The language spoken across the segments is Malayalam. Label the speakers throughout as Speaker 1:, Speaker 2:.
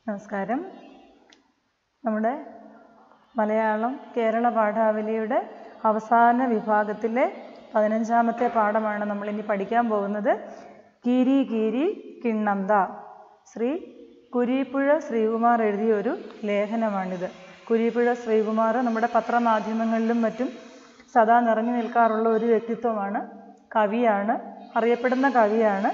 Speaker 1: നമസ്കാരം നമ്മുടെ മലയാളം കേരള പാഠാവലിയുടെ അവസാന വിഭാഗത്തിലെ പതിനഞ്ചാമത്തെ പാഠമാണ് നമ്മളിനി പഠിക്കാൻ പോകുന്നത് കീരി കീരി കിണ്ണന്ത ശ്രീ കുരീപ്പുഴ ശ്രീകുമാർ എഴുതിയ ഒരു ലേഖനമാണിത് കുരീപ്പുഴ ശ്രീകുമാർ നമ്മുടെ പത്രമാധ്യമങ്ങളിലും മറ്റും സദാ നിറഞ്ഞു നിൽക്കാറുള്ള ഒരു വ്യക്തിത്വമാണ് കവിയാണ് അറിയപ്പെടുന്ന കവിയാണ്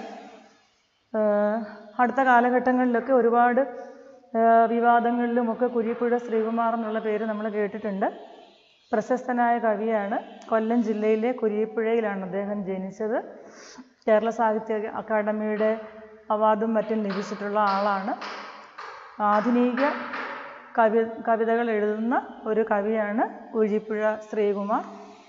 Speaker 1: ഏഹ് അടുത്ത കാലഘട്ടങ്ങളിലൊക്കെ ഒരുപാട് ഏഹ് വിവാദങ്ങളിലുമൊക്കെ കുരിപ്പുഴ ശ്രീകുമാർ എന്നുള്ള പേര് നമ്മൾ കേട്ടിട്ടുണ്ട് പ്രശസ്തനായ കവിയാണ് കൊല്ലം ജില്ലയിലെ കുരിപ്പുഴയിലാണ് അദ്ദേഹം ജനിച്ചത് കേരള സാഹിത്യ അക്കാദമിയുടെ അവാർഡും മറ്റും ലഭിച്ചിട്ടുള്ള ആളാണ് ആധുനിക കവി കവിതകൾ എഴുതുന്ന ഒരു കവിയാണ് കുഴിപ്പുഴ ശ്രീകുമാർ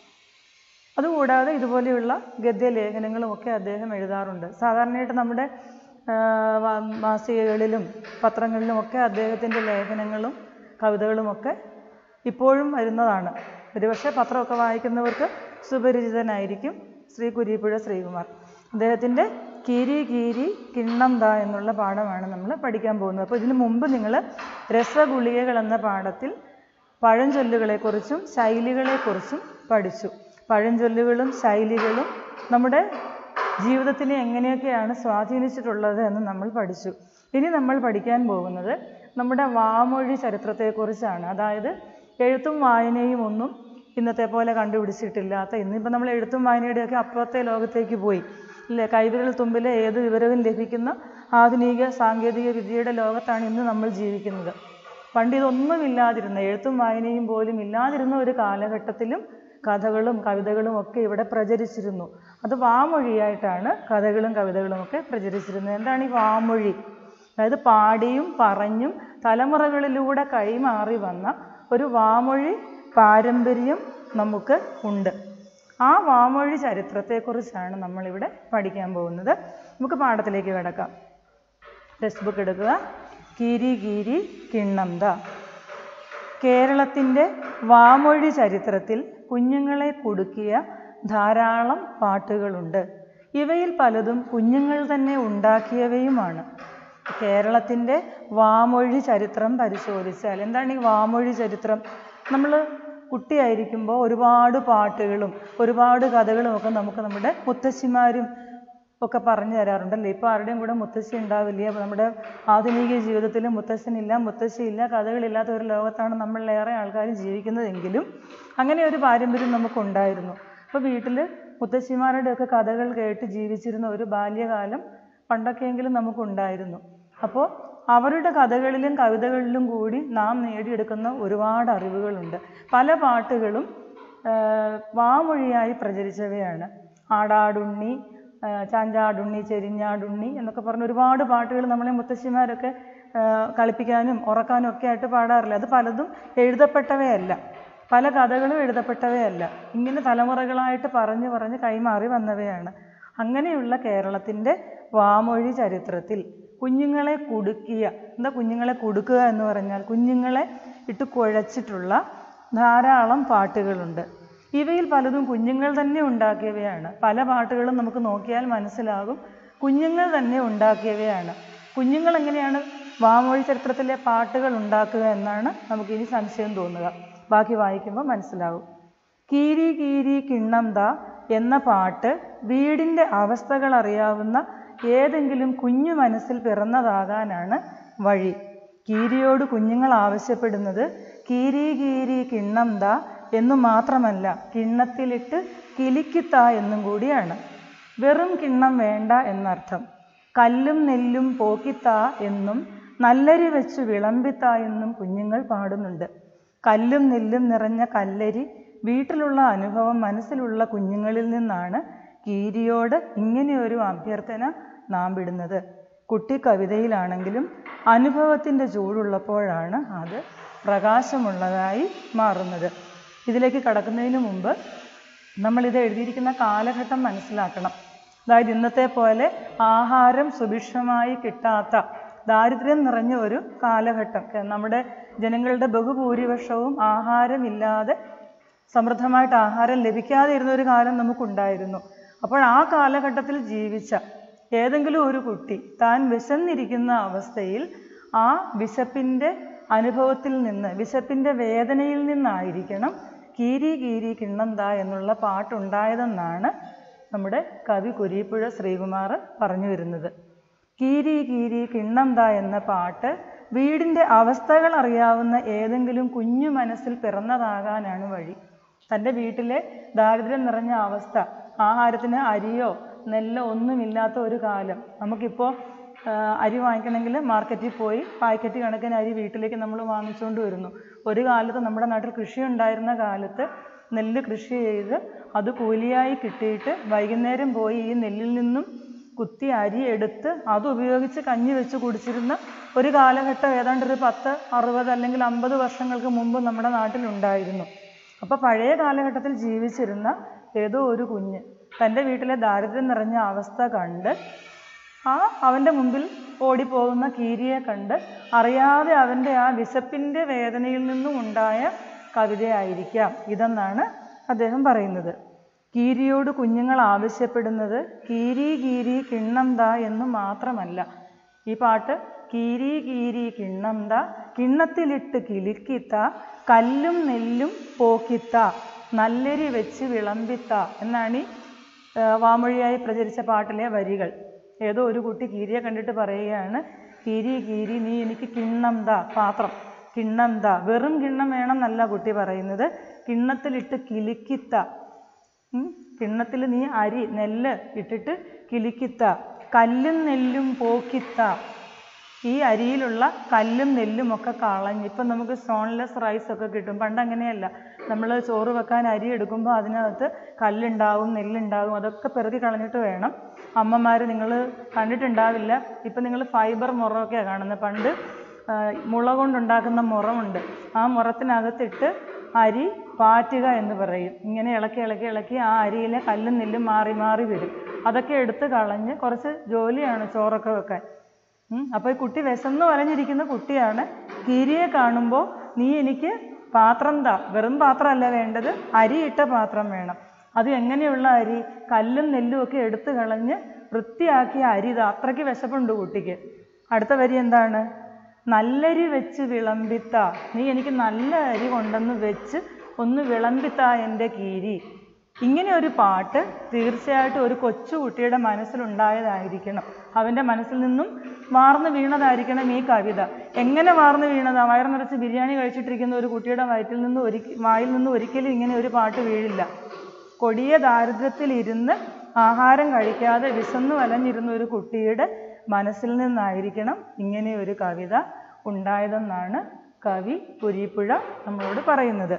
Speaker 1: അതുകൂടാതെ ഇതുപോലെയുള്ള ഗദ്യലേഖനങ്ങളുമൊക്കെ അദ്ദേഹം എഴുതാറുണ്ട് സാധാരണയായിട്ട് നമ്മുടെ ആ, വാ- മാസികകളിലും പത്രങ്ങളിലുമൊക്കെ അദ്ദേഹത്തിൻ്റെ ലേഖനങ്ങളും കവിതകളുമൊക്കെ ഇപ്പോഴും വരുന്നതാണ് ഒരുപക്ഷെ പത്രമൊക്കെ വായിക്കുന്നവർക്ക് സുപരിചിതനായിരിക്കും ശ്രീ കുരീപ്പുഴ ശ്രീകുമാർ അദ്ദേഹത്തിൻ്റെ കീരി കീരി കിണ്ണം ദ എന്നുള്ള പാഠമാണ് നമ്മൾ പഠിക്കാൻ പോകുന്നത് അപ്പോൾ ഇതിനു മുമ്പ് നിങ്ങൾ രസഗുളികകൾ എന്ന പാഠത്തിൽ പഴഞ്ചൊല്ലുകളെക്കുറിച്ചും ശൈലികളെക്കുറിച്ചും പഠിച്ചു പഴഞ്ചൊല്ലുകളും ശൈലികളും നമ്മുടെ ജീവിതത്തിനെ എങ്ങനെയൊക്കെയാണ് സ്വാധീനിച്ചിട്ടുള്ളത് എന്ന് നമ്മൾ പഠിച്ചു ഇനി നമ്മൾ പഠിക്കാൻ പോകുന്നത് നമ്മുടെ വാമൊഴി ചരിത്രത്തെക്കുറിച്ചാണ് അതായത് എഴുത്തും വായനയും ഒന്നും ഇന്നത്തെ പോലെ കണ്ടുപിടിച്ചിട്ടില്ലാത്ത ഇന്നിപ്പോൾ നമ്മൾ എഴുത്തും വായനയുടെയൊക്കെ അപ്പുറത്തെ ലോകത്തേക്ക് പോയി ഇല്ലേ കൈവിരൽ തുമ്പിലെ ഏത് വിവരവും ലഭിക്കുന്ന ആധുനിക സാങ്കേതിക വിദ്യയുടെ ലോകത്താണ് ഇന്ന് നമ്മൾ ജീവിക്കുന്നത് പണ്ട് ഇതൊന്നുമില്ലാതിരുന്ന എഴുത്തും വായനയും പോലും ഇല്ലാതിരുന്ന ഒരു കാലഘട്ടത്തിലും കഥകളും കവിതകളും ഒക്കെ ഇവിടെ പ്രചരിച്ചിരുന്നു അത് വാമൊഴിയായിട്ടാണ് കഥകളും കവിതകളും ഒക്കെ പ്രചരിച്ചിരുന്നത് എന്താണ് ഈ വാമൊഴി അതായത് പാടിയും പറഞ്ഞും തലമുറകളിലൂടെ കൈമാറി വന്ന ഒരു വാമൊഴി പാരമ്പര്യം നമുക്ക് ഉണ്ട് ആ വാമൊഴി ചരിത്രത്തെക്കുറിച്ചാണ് നമ്മളിവിടെ പഠിക്കാൻ പോകുന്നത് നമുക്ക് പാഠത്തിലേക്ക് കിടക്കാം ടെക്സ്റ്റ് ബുക്ക് എടുക്കുക കീരി കീരി കിണ്ണന്ത കേരളത്തിൻ്റെ വാമൊഴി ചരിത്രത്തിൽ കുഞ്ഞുങ്ങളെ കുടുക്കിയ ധാരാളം പാട്ടുകളുണ്ട് ഇവയിൽ പലതും കുഞ്ഞുങ്ങൾ തന്നെ ഉണ്ടാക്കിയവയുമാണ് കേരളത്തിൻ്റെ വാമൊഴി ചരിത്രം പരിശോധിച്ചാൽ എന്താണ് ഈ വാമൊഴി ചരിത്രം നമ്മൾ കുട്ടിയായിരിക്കുമ്പോൾ ഒരുപാട് പാട്ടുകളും ഒരുപാട് കഥകളും ഒക്കെ നമുക്ക് നമ്മുടെ മുത്തശ്ശിമാരും ഒക്കെ പറഞ്ഞു തരാറുണ്ടല്ലേ ഇപ്പോൾ ആരുടെയും കൂടെ മുത്തശ്ശി ഉണ്ടാവില്ല അപ്പോൾ നമ്മുടെ ആധുനിക ജീവിതത്തിൽ മുത്തശ്ശനില്ല മുത്തശ്ശിയില്ല കഥകളില്ലാത്ത ഒരു ലോകത്താണ് നമ്മളിലേറെ ആൾക്കാർ ജീവിക്കുന്നതെങ്കിലും അങ്ങനെ ഒരു പാരമ്പര്യം നമുക്കുണ്ടായിരുന്നു അപ്പോൾ വീട്ടിൽ മുത്തശ്ശിമാരുടെയൊക്കെ കഥകൾ കേട്ട് ജീവിച്ചിരുന്ന ഒരു ബാല്യകാലം പണ്ടൊക്കെയെങ്കിലും നമുക്കുണ്ടായിരുന്നു അപ്പോൾ അവരുടെ കഥകളിലും കവിതകളിലും കൂടി നാം നേടിയെടുക്കുന്ന ഒരുപാട് അറിവുകളുണ്ട് പല പാട്ടുകളും ആ, വാമൊഴിയായി പ്രചരിച്ചവയാണ് ആടാടുണ്ണി ആ, ചാഞ്ചാടുണ്ണി ചെരിഞ്ഞാടുണ്ണി എന്നൊക്കെ പറഞ്ഞ ഒരുപാട് പാട്ടുകൾ നമ്മളെ മുത്തശ്ശിമാരൊക്കെ ആ, കളിപ്പിക്കാനും ഉറക്കാനും ഒക്കെ ആയിട്ട് പാടാറില്ല അത് പലതും എഴുതപ്പെട്ടവയല്ല പല കഥകളും എഴുതപ്പെട്ടവയല്ല ഇങ്ങനെ തലമുറകളായിട്ട് പറഞ്ഞു പറഞ്ഞ് കൈമാറി വന്നവയാണ് അങ്ങനെയുള്ള കേരളത്തിൻ്റെ വാമൊഴി ചരിത്രത്തിൽ കുഞ്ഞുങ്ങളെ കുടുക്കിയ എന്താ കുഞ്ഞുങ്ങളെ കുടുക്കുക എന്ന് പറഞ്ഞാൽ കുഞ്ഞുങ്ങളെ ഇട്ട് കുഴച്ചിട്ടുള്ള ധാരാളം പാട്ടുകളുണ്ട് ഇവയിൽ പലതും കുഞ്ഞുങ്ങൾ തന്നെ ഉണ്ടാക്കിയവയാണ് പല പാട്ടുകളും നമുക്ക് നോക്കിയാൽ മനസ്സിലാകും കുഞ്ഞുങ്ങൾ തന്നെ ഉണ്ടാക്കിയവയാണ് കുഞ്ഞുങ്ങൾ എങ്ങനെയാണ് വാമൊഴി ചരിത്രത്തിലെ പാട്ടുകൾ ഉണ്ടാക്കുക എന്നാണ് നമുക്കിനി സംശയം തോന്നുക ബാക്കി വായിക്കുമ്പോൾ മനസ്സിലാകും കീരി കീരി കിണ്ണം ദ എന്ന പാട്ട് വീടിൻ്റെ അവസ്ഥകൾ അറിയാവുന്ന ഏതെങ്കിലും കുഞ്ഞു മനസ്സിൽ പിറന്നതാകാനാണ് വഴി കീരിയോട് കുഞ്ഞുങ്ങൾ ആവശ്യപ്പെടുന്നത് കീരി കീരി കിണ്ണം ദ എന്നു മാത്രമല്ല കിണ്ണത്തിലിട്ട് കിലിക്കിത്ത എന്നും കൂടിയാണ് വെറും കിണ്ണം വേണ്ട എന്നർത്ഥം കല്ലും നെല്ലും പോക്കിത്ത എന്നും നല്ലരി വെച്ച് വിളമ്പിത്ത എന്നും കുഞ്ഞുങ്ങൾ പാടുന്നുണ്ട് കല്ലും നെല്ലും നിറഞ്ഞ കല്ലരി വീട്ടിലുള്ള അനുഭവം മനസ്സിലുള്ള കുഞ്ഞുങ്ങളിൽ നിന്നാണ് കീരിയോട് ഇങ്ങനെയൊരു അഭ്യർത്ഥന നാം വിടുന്നത് കുട്ടി കവിതയിലാണെങ്കിലും അനുഭവത്തിൻ്റെ ചൂടുള്ളപ്പോഴാണ് അത് പ്രകാശമുള്ളതായി മാറുന്നത് ഇതിലേക്ക് കടക്കുന്നതിന് മുമ്പ് നമ്മളിത് എഴുതിയിരിക്കുന്ന കാലഘട്ടം മനസ്സിലാക്കണം അതായത് ഇന്നത്തെ പോലെ ആഹാരം സുഭിക്ഷമായി കിട്ടാത്ത ദാരിദ്ര്യം നിറഞ്ഞ ഒരു കാലഘട്ടം നമ്മുടെ ജനങ്ങളുടെ ബഹുഭൂരിപക്ഷവും ആഹാരമില്ലാതെ സമൃദ്ധമായിട്ട് ആഹാരം ലഭിക്കാതെ ഇരുന്ന ഒരു കാലം നമുക്കുണ്ടായിരുന്നു അപ്പോൾ ആ കാലഘട്ടത്തിൽ ജീവിച്ച ഏതെങ്കിലും ഒരു കുട്ടി താൻ വിശന്നിരിക്കുന്ന അവസ്ഥയിൽ ആ വിശപ്പിൻ്റെ അനുഭവത്തിൽ നിന്ന് വിശപ്പിൻ്റെ വേദനയിൽ നിന്നായിരിക്കണം കീരി കീരി കിണ്ണന്ത എന്നുള്ള പാട്ടുണ്ടായതെന്നാണ് നമ്മുടെ കവി കുരീപ്പുഴ ശ്രീകുമാർ പറഞ്ഞു വരുന്നത് കീരി കീരി കിണ്ണന്ത എന്ന പാട്ട് വീടിൻ്റെ അവസ്ഥകൾ അറിയാവുന്ന ഏതെങ്കിലും കുഞ്ഞു മനസ്സിൽ പിറന്നതാകാനാണ് വഴി തൻ്റെ വീട്ടിലെ ദാരിദ്ര്യം നിറഞ്ഞ അവസ്ഥ ആഹാരത്തിന് അരിയോ നെല്ലോ ഒന്നുമില്ലാത്ത ഒരു കാലം നമുക്കിപ്പോൾ ആ, അരി വാങ്ങിക്കണമെങ്കിൽ മാർക്കറ്റിൽ പോയി പാക്കറ്റ് കണക്കിന് അരി വീട്ടിലേക്ക് നമ്മൾ വാങ്ങിച്ചുകൊണ്ട് വരുന്നു ഒരു കാലത്ത് നമ്മുടെ നാട്ടിൽ കൃഷി ഉണ്ടായിരുന്ന കാലത്ത് നെല്ല് കൃഷി ചെയ്ത് അത് കൂലിയായി കിട്ടിയിട്ട് വൈകുന്നേരം പോയി ഈ നെല്ലിൽ നിന്നും കുത്തി അരി എടുത്ത് അത് ഉപയോഗിച്ച് കഞ്ഞി വെച്ച് കുടിച്ചിരുന്ന ഒരു കാലഘട്ടം ഏതാണ്ട് ഒരു പത്ത് അറുപത് അല്ലെങ്കിൽ അമ്പത് വർഷങ്ങൾക്ക് മുമ്പ് നമ്മുടെ നാട്ടിലുണ്ടായിരുന്നു അപ്പോൾ പഴയ കാലഘട്ടത്തിൽ ജീവിച്ചിരുന്ന ഏതോ ഒരു കുഞ്ഞ് തൻ്റെ വീട്ടിലെ ദാരിദ്ര്യം നിറഞ്ഞ അവസ്ഥ കണ്ട് ആ അവൻ്റെ മുമ്പിൽ ഓടിപ്പോകുന്ന കീരിയെ കണ്ട് അറിയാതെ അവൻ്റെ ആ വിശപ്പിൻ്റെ വേദനയിൽ നിന്നും ഉണ്ടായ കവിതയായിരിക്കാം ഇതെന്നാണ് അദ്ദേഹം പറയുന്നത് കീരിയോട് കുഞ്ഞുങ്ങൾ ആവശ്യപ്പെടുന്നത് കീരി കീരി കിണ്ണം ദാ എന്ന് മാത്രമല്ല ഈ പാട്ട് കീരി കീരി കിണ്ണം ദാ കിണ്ണത്തിലിട്ട് കിലുക്കിത്ത കല്ലും നെല്ലും പോക്കിത്ത നല്ലരി വെച്ച് വിളമ്പിത്ത എന്നാണ് ഈ ആ, വാമൊഴിയായി പ്രചരിച്ച പാട്ടിലെ വരികൾ ഏതോ ഒരു കുട്ടി കീരിയെ കണ്ടിട്ട് പറയുകയാണ് കീരി കീരി നീ എനിക്ക് കിണ്ണം ദാ പാത്രം കിണ്ണം ദാ വെറും കിണ്ണം വേണം എന്നല്ല കുട്ടി പറയുന്നത് കിണ്ണത്തിലിട്ട് കിലുക്കിത്ത ഉം. കിണ്ണത്തിൽ നീ അരി നെല്ല് ഇട്ടിട്ട് കിലുക്കിത്ത കല്ലും നെല്ലും പോക്കിത്ത ഈ അരിയിലുള്ള കല്ലും നെല്ലും ഒക്കെ കളഞ്ഞ് ഇപ്പം നമുക്ക് സ്റ്റോൺലെസ് റൈസ് ഒക്കെ കിട്ടും പണ്ട് അങ്ങനെയല്ല നമ്മൾ ചോറ് വെക്കാൻ അരി എടുക്കുമ്പോൾ അതിനകത്ത് കല്ലുണ്ടാവും നെല്ലുണ്ടാവും അതൊക്കെ പെറുക്കി കളഞ്ഞിട്ട് വേണം അമ്മമാർ നിങ്ങൾ കണ്ടിട്ടുണ്ടാവില്ല ഇപ്പം നിങ്ങൾ ഫൈബർ മുറമൊക്കെയാണ് കാണുന്നത് പണ്ട് ആ, മുള കൊണ്ടുണ്ടാക്കുന്ന മുറമുണ്ട് ആ മുറത്തിനകത്തിട്ട് അരി പാറ്റുക എന്ന് പറയും ഇങ്ങനെ ഇളക്കി ഇളക്കി ഇളക്കി ആ അരിയിലെ കല്ലും നെല്ലും മാറി മാറി വരും അതൊക്കെ എടുത്ത് കളഞ്ഞ് കുറച്ച് ജോലിയാണ് ചോറൊക്കെ വെക്കാൻ ഉം. അപ്പോൾ ഈ കുട്ടി വിശന്ന് വലഞ്ഞിരിക്കുന്ന കുട്ടിയാണ് കീരിയെ കാണുമ്പോൾ നീ എനിക്ക് പാത്രം താ വെറും പാത്രമല്ല വേണ്ടത് അരി ഇട്ട പാത്രം വേണം അത് എങ്ങനെയുള്ള അരി കല്ലും നെല്ലും ഒക്കെ എടുത്തു കളഞ്ഞ് വൃത്തിയാക്കിയ അരി ഇതാ അത്രയ്ക്ക് വിശപ്പുണ്ട് കുട്ടിക്ക് അടുത്ത വരി എന്താണ് നല്ലരി വെച്ച് വിളമ്പിത്ത നീ എനിക്ക് നല്ല അരി കൊണ്ടുവന്ന് വെച്ച് ഒന്ന് വിളമ്പിത്ത എൻ്റെ കീരി ഇങ്ങനെ ഒരു പാട്ട് തീർച്ചയായിട്ടും ഒരു കൊച്ചു കുട്ടിയുടെ മനസ്സിലുണ്ടായതായിരിക്കണം അവൻ്റെ മനസ്സിൽ നിന്നും വാർന്നു വീണതായിരിക്കണം ഈ കവിത എങ്ങനെ വാർന്നു വീണതാ വയർ നിറച്ച് ബിരിയാണി കഴിച്ചിട്ടിരിക്കുന്ന ഒരു കുട്ടിയുടെ വയറ്റിൽ നിന്ന് ഒരിക്കൽ വായിൽ നിന്ന് ഒരിക്കലും ഇങ്ങനെ ഒരു പാട്ട് വീഴില്ല കൊടിയ ദാരിദ്ര്യത്തിലിരുന്ന് ആഹാരം കഴിക്കാതെ വിശന്നു വലഞ്ഞിരുന്ന ഒരു കുട്ടിയുടെ മനസ്സിൽ നിന്നായിരിക്കണം ഇങ്ങനെ ഒരു കവിത ഉണ്ടായതെന്നാണ് കവി പുരീപ്പുഴ നമ്മളോട് പറയുന്നത്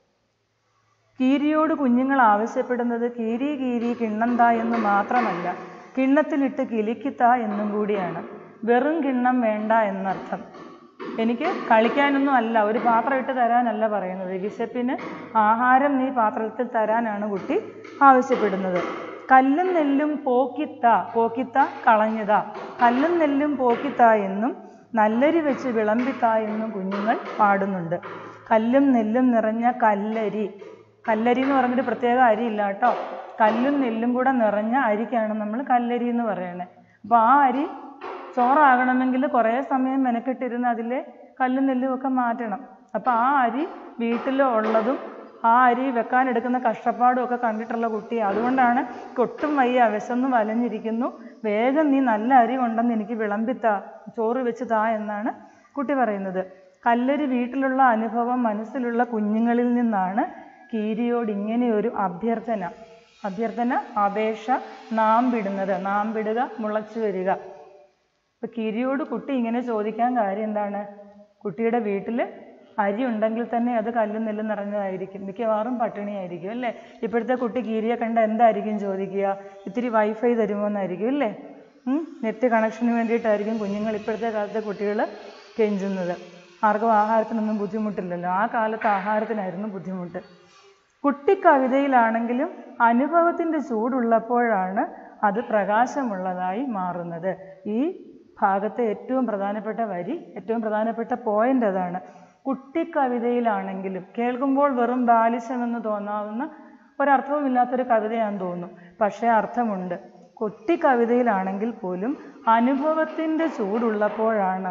Speaker 1: കീരിയോട് കുഞ്ഞുങ്ങൾ ആവശ്യപ്പെടുന്നത് കീരി കീരി കിണ്ണന്ത എന്ന് മാത്രമല്ല കിണ്ണത്തിലിട്ട് കിലിക്കിത്ത എന്നും കൂടിയാണ് വെറും കിണ്ണം വേണ്ട എന്നർത്ഥം എനിക്ക് കളിക്കാനൊന്നും അല്ല ഒരു പാത്രം ഇട്ട് തരാനല്ല പറയുന്നത് വിശപ്പിന് ആഹാരം നീ പാത്രത്തിൽ തരാനാണ് കുട്ടി ആവശ്യപ്പെടുന്നത് കല്ലും നെല്ലും പോക്കിത്ത പോക്കിത്ത കളഞ്ഞത കല്ലും നെല്ലും പോക്കിത്ത എന്നും നല്ലരി വെച്ച് വിളമ്പിത്ത എന്നും കുഞ്ഞുങ്ങൾ പാടുന്നുണ്ട് കല്ലും നെല്ലും നിറഞ്ഞ കല്ലരി കല്ലരി എന്ന് പറഞ്ഞൊരു പ്രത്യേക അരി ഇല്ല കേട്ടോ കല്ലും നെല്ലും കൂടെ നിറഞ്ഞ അരിക്കാണ് നമ്മൾ കല്ലരി എന്ന് പറയുന്നത് അപ്പോൾ ആ അരി ചോറാകണമെങ്കിൽ കുറേ സമയം മെനക്കെട്ടിരുന്ന് അതിലെ കല്ലും നെല്ലും ഒക്കെ മാറ്റണം അപ്പോൾ ആ അരി വീട്ടിൽ ഉള്ളതും ആ അരി വെക്കാൻ എടുക്കുന്ന കഷ്ടപ്പാടും ഒക്കെ കണ്ടിട്ടുള്ള കുട്ടി അതുകൊണ്ടാണ് ഒട്ടും വയ്യ വിശന്ന് വലഞ്ഞിരിക്കുന്നു വേഗം നീ നല്ല അരി കൊണ്ടെന്ന് എനിക്ക് വിളമ്പിത്താ ചോറ് വെച്ച് താ എന്നാണ് കുട്ടി പറയുന്നത് കല്ലരി വീട്ടിലുള്ള അനുഭവം മനസ്സിലുള്ള കുഞ്ഞുങ്ങളിൽ നിന്നാണ് കീരിയോട് ഇങ്ങനെ ഒരു അഭ്യർത്ഥന അഭ്യർത്ഥന അപേക്ഷ നാം വിടുന്നത് നാം വിടുക മുളച്ചു വരിക ഇപ്പൊ കിരിയോട് കുട്ടി ഇങ്ങനെ ചോദിക്കാൻ കാര്യം എന്താണ് കുട്ടിയുടെ വീട്ടിൽ അരി ഉണ്ടെങ്കിൽ തന്നെ അത് കല്ലും നെല്ലും നിറഞ്ഞതായിരിക്കും മിക്കവാറും പട്ടിണിയായിരിക്കും അല്ലേ ഇപ്പോഴത്തെ കുട്ടി കീരിയെ കണ്ട എന്തായിരിക്കും ചോദിക്കുക ഇത്തിരി വൈഫൈ തരുമോ എന്നായിരിക്കും അല്ലേ നെറ്റ് കണക്ഷന് വേണ്ടിയിട്ടായിരിക്കും കുഞ്ഞുങ്ങൾ ഇപ്പോഴത്തെ കാലത്തെ കുട്ടികൾ കെഞ്ചുന്നത് ആർക്കും ആഹാരത്തിനൊന്നും ബുദ്ധിമുട്ടില്ലല്ലോ ആ കാലത്ത് ആഹാരത്തിനായിരുന്നു ബുദ്ധിമുട്ട് കുട്ടിക്കവിതയിലാണെങ്കിലും അനുഭവത്തിൻ്റെ ചൂടുള്ളപ്പോഴാണ് അത് പ്രകാശമുള്ളതായി മാറുന്നത് ഈ ഭാഗത്തെ ഏറ്റവും പ്രധാനപ്പെട്ട വരി ഏറ്റവും പ്രധാനപ്പെട്ട പോയിന്റ് അതാണ് കുട്ടിക്കവിതയിലാണെങ്കിലും കേൾക്കുമ്പോൾ വെറും ബാലിശമെന്ന് തോന്നാവുന്ന ഒരർത്ഥവുമില്ലാത്തൊരു കവിതയാണെന്ന് തോന്നും പക്ഷേ അർത്ഥമുണ്ട് കുട്ടിക്കവിതയിലാണെങ്കിൽ പോലും അനുഭവത്തിൻ്റെ ചൂടുള്ളപ്പോഴാണത്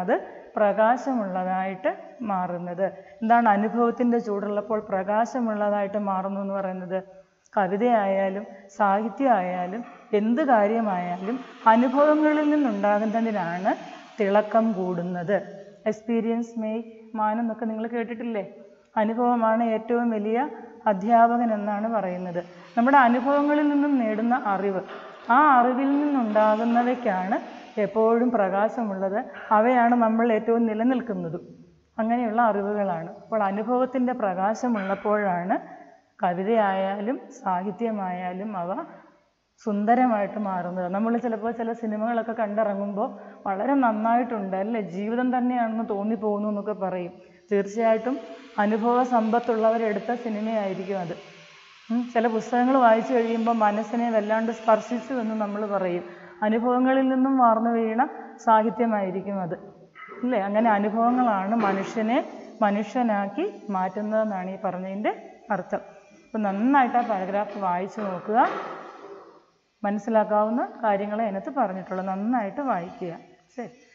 Speaker 1: പ്രകാശമുള്ളതായിട്ട് മാറുന്നത് എന്താണ് അനുഭവത്തിൻ്റെ ചൂടുള്ളപ്പോൾ പ്രകാശമുള്ളതായിട്ട് മാറുന്നു എന്ന് പറയുന്നത് കവിതയായാലും സാഹിത്യമായാലും എന്ത് കാര്യമായാലും അനുഭവങ്ങളിൽ നിന്നുണ്ടാകുന്നതിനാണ് തിളക്കം കൂടുന്നത് എക്സ്പീരിയൻസ് മേക്ക് മാനം എന്നൊക്കെ നിങ്ങൾ കേട്ടിട്ടില്ലേ അനുഭവമാണ് ഏറ്റവും വലിയ അധ്യാപകൻ എന്നാണ് പറയുന്നത് നമ്മുടെ അനുഭവങ്ങളിൽ നിന്നും നേടുന്ന അറിവ് ആ അറിവിൽ നിന്നുണ്ടാകുന്നവയ്ക്കാണ് എപ്പോഴും പ്രകാശമുള്ളത് അവയാണ് നമ്മൾ ഏറ്റവും നിലനിൽക്കുന്നതും അങ്ങനെയുള്ള അറിവുകളാണ് അപ്പോൾ അനുഭവത്തിൻ്റെ പ്രകാശമുള്ളപ്പോഴാണ് കവിതയായാലും സാഹിത്യമായാലും അവ സുന്ദരമായിട്ട് മാറുന്നത് നമ്മൾ ചിലപ്പോൾ ചില സിനിമകളൊക്കെ കണ്ടിറങ്ങുമ്പോൾ വളരെ നന്നായിട്ടുണ്ട് അല്ലേ ജീവിതം തന്നെയാണെന്ന് തോന്നിപ്പോകുന്നു എന്നൊക്കെ പറയും തീർച്ചയായിട്ടും അനുഭവ സമ്പത്തുള്ളവരെടുത്ത സിനിമയായിരിക്കും അത് ഉം, ചില പുസ്തകങ്ങൾ വായിച്ചു കഴിയുമ്പോൾ മനസ്സിനെ വല്ലാണ്ട് സ്പർശിച്ചു എന്ന് നമ്മൾ പറയും അനുഭവങ്ങളിൽ നിന്നും വാർന്നു വീണ സാഹിത്യമായിരിക്കും അത് അല്ലേ അങ്ങനെ അനുഭവങ്ങളാണ് മനുഷ്യനെ മനുഷ്യനാക്കി മാറ്റുന്നതെന്നാണ് ഈ പറഞ്ഞതിൻ്റെ അർത്ഥം അപ്പം നന്നായിട്ട് ആ പാരഗ്രാഫ് വായിച്ചു നോക്കുക മനസ്സിലാക്കാവുന്ന കാര്യങ്ങളെ അതിനകത്ത് പറഞ്ഞിട്ടുള്ളൂ നന്നായിട്ട് വായിക്കുക ശരി